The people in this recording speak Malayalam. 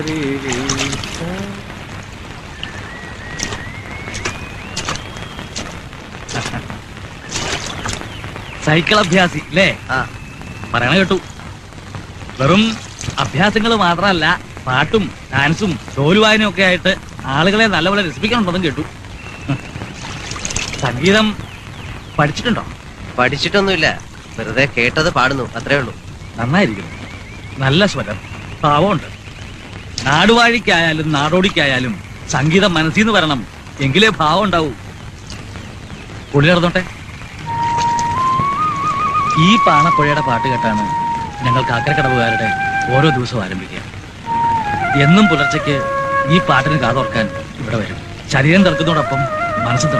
സൈക്കിൾ അഭ്യാസി അല്ലേ ആ പറയണ കേട്ടു വെറും അഭ്യാസങ്ങൾ മാത്രമല്ല പാട്ടും ഡാൻസും ചോലുവായനും ഒക്കെ ആയിട്ട് ആളുകളെ നല്ലപോലെ രസിപ്പിക്കണുണ്ടെന്നും കേട്ടു ഹ്. സംഗീതം പഠിച്ചിട്ടുണ്ടോ പഠിച്ചിട്ടൊന്നുമില്ല വെറുതെ കേട്ടത് പാടുന്നു അത്രേ ഉള്ളൂ നന്നായിരിക്കും നല്ല സ്വരം ഭാവമുണ്ട് നാടുവാഴിക്കായാലും നാടോടിക്കായാലും സംഗീതം മനസ്സിൽ നിന്ന് വരണം എങ്കിലേ ഭാവം ഉണ്ടാവൂ പുള്ളി നടന്നോട്ടെ ഈ പാണപ്പുഴയുടെ പാട്ട് കേട്ടാണ് ഞങ്ങൾ കാക്കരക്കടവുകാരുടെ ഓരോ ദിവസവും ആരംഭിക്കുക എന്നും പുലർച്ചയ്ക്ക് ഈ പാട്ടിന് കാതോർക്കാൻ ഇവിടെ വരും ശരീരം തിറക്കുന്നതോടൊപ്പം മനസ്സ്